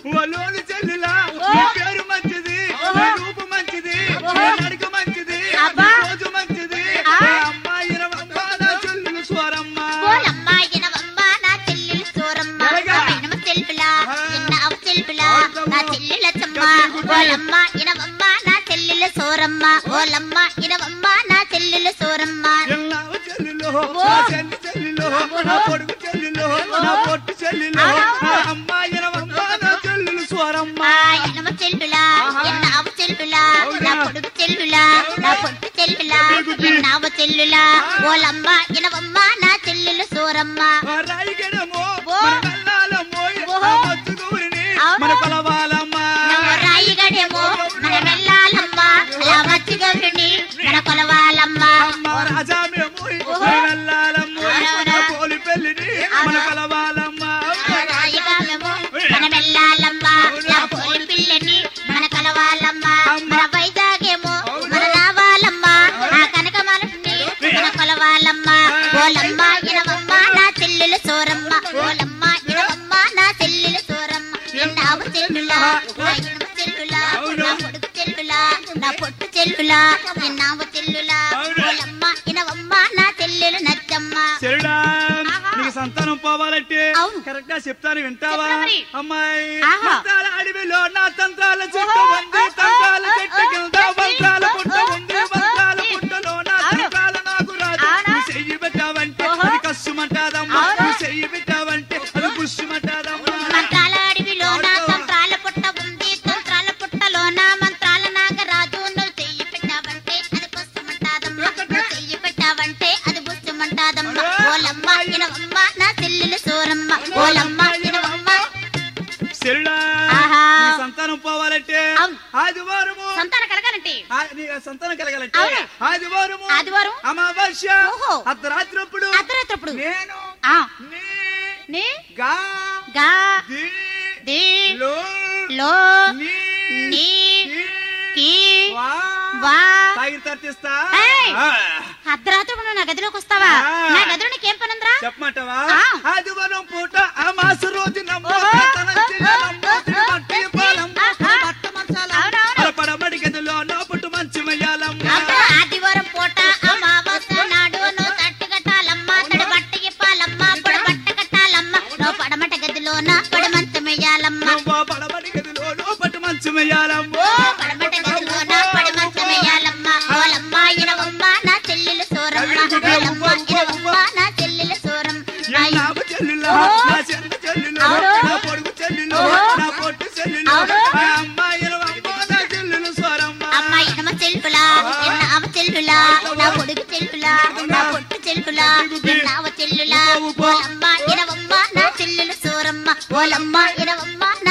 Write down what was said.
ఒలోని చెల్లిలా ఓ. నీ పేరు మంచిది ఓహో. నీ రూపు మంచిది ఓహో. నీ నడక మంచిది అబ్బా. నీ రోజు మంచిది ఆ. ఏ అమ్మాయి రవమ్మ నా చెల్లెలు స్వరమ్మ ఓలమ్మ ఇనవమ్మ నా చెల్లెలు సోరమ్మ ఎలాగా? ఇనమ చెల్లులా ఆ. ఇన్న అవ చెల్లులా అవునమ్మా. నా చెల్లెల చమ్మ గట్టి గుడ్డి. ఓలమ్మ ఇనవమ్మ నా చెల్లెలు సోరమ్మ ఓలమ్మ ఇనవమ్మ నా చెల్లెలు సోరమ్మ ఎల్లావ చెల్లిలో ఓ. నా చెల్లి చెల్లిలో నా పొడుగు చెల్లిలో నా పొట్టు చెల్లిలో అవునవును. నా అమ్మాయి రవమ్మ నా చెల్లెలు స్వరమ్మ ఆ ఇనమ చెల్లులా ఆహా. ఇన్న అవ చెల్లులా అవునా? నా పొడుగు చెల్లులా నా పొట్టు చెల్లులా గట్టి గుడ్డి. ఇన్న అవ చెల్లులా ఆ. ఓలమ్మ ఇనవమ్మ నా చెల్లెలు సోరమ్మ ఆ రాయిగడమో ఓ. మన కల్లాలమ్మో ఓహో. ఆ మచ్చుగౌరిని అవును. మన కొలవాలమ్మ నమ్మ రాయిగడేమో మన వెళ్ళాలమ్మ అలా మచ్చి గౌరిని మన కొలవాలమ్మ అమ్మ రాజా మేము ఓహో. మన వెళ్ళాలమ్మ అవునవునా. ఆ పోలి పెళ్లిని మన అవునా. కొలవాలమ్మ రాయిగాలము మన వెళ్ళాలమ్మ నా పోలి పిల్లని మన కలవాలమ్మ మన వైజాగేమో మన రావాలమ్మ నా కనక మనసుని మన కొలవాలమ్మ ఓలమ్మ ఇనవమ్మ నా చెల్లెలు సోరమ్మ ఓలమ్మ ఇనవమ్మ నా చెల్లెలు సోరమ్మ ఎన్నావు చెల్లులా నా ఇనుమ చెల్లులా నా పొడుగు చెల్లులా నా పొట్టు చెల్లులా ఎన్నావు చెల్లులా ఓలమ్మ ఇనవమ్మ నా చెల్లెలు నచ్చమ్మ చెరుడా ఆహా. నీకు సంతానం పోవాలంటే అవును. కరెక్ట్ గా చెప్తాను వింటావా చెప్తా మరి. అమ్మాయి ఆహా. మంత్రాల అడవిలో నా తంత్రాల చెట్టు ఓహో. ఉంది ఓహో. తంత్రాల చెట్టు కింద ఓహో. మంత్రాల పుట్ట ఓహో. ఉంది మంత్రాల ఓహో. పుట్టలో నా అవును. తంత్రాల నాకు రాదు అవునా? నువ్వు చెయ్యి పెట్టావంటే ఓహో. అది కష్టమంటాదమ్మా అవునా? నువ్వు చెయ్యి పెట్టావంటే అది పుష్యమంటాదమ్మా మంత్రాల అడవిలో నా తంత్రాల పుట్ట ఉంది తంత్రాల పుట్టలో నా మంత్రాల నాగరాజు నువ్వు చెయ్యి పెట్టావంటే అది పుస్తమంటాదమ్మా నువ్వు చెయ్యి పెట్టావంటే అది పుస్తమంటాదమ్మా ఓలమ్మ ఇనవమ్మ నా చెల్లెలు సోరమ్మ ఓలమ్మ ఇనవమ్మ చెరుడా ఆహా. నీ సంతానం పోవాలంటే అవును. ఆదివారము సంతానం కలగాలంటే ఆ, నీ సంతానం కలగాలంటే అవును. ఆదివారము ఆదివారం అమావాస్య ఓహో. అర్ధరాత్రప్పుడు అర్ధరాత్రప్పుడు నేను ఆ నీ నీ గా గా ది ది లో లో నీ నీ కి కి వా వా తాగిన తర్తిస్తా ఏయ్! ఆ, అర్ధరాత్రప్పుడు నా గదిలోకి వస్తావా ఆ. నా గదిలో నీకేం పనుందిరా చెప్పమంటావా ఆ. ఆదివారం పూట అమాస రోజు నమ్మో ఓహో. తనంచిన నమ్మో తిరుపతి పాలమ్మ ఆహా. బట్ట మంచాల అవునవును. అల పడమడి గదిలో నోపట్టు మంచి మయ్యాలమ్మ అబ్బా, ఆదివారం పూట అమావాస్య నాడు నువ్వు తట్టు కట్టాలమ్మ తడి బట్ట ఇప్పాలమ్మ పొడి బట్ట కట్టాలమ్మ నువ్వు పడమట గదిలోన పొడి మంచం వేయాలమ్మ నవ్వో పడమడి గదిలో నోపట్టు మంచి మయ్యాలమ్మ ఓ పడమట గదిలోన పొడి మంచం వేయాలమ్మ ఓలమ్మ ఇనవమ్మ నా చెల్లెలు సోరమ్మ ఓలమ్మ ఇనవమ్మ నా చెల్లెలు సోరం నా ఇ- నాపు చెల్లులో ఓహో. నా చెల్ల చెల్లులో అవును. నా పొడుగు చెల్లులో ఓహో. నా పొట్టు చెల్లులో అవును. మా అమ్మాయిల అమ్మ నా చెల్లులు స్వరమ్మ అమ్మ ఇనమ చెల్లులా ఎన్నావ చెల్లులా నా పొడుగు చెల్లులా నా పొట్టు చెల్లులా ఎన్నావ చెల్లులా ఓలమ్మ ఇనవమ్మ నా చెల్లెలు సోరమ్మ ఓలమ్మ ఇనవమ్మ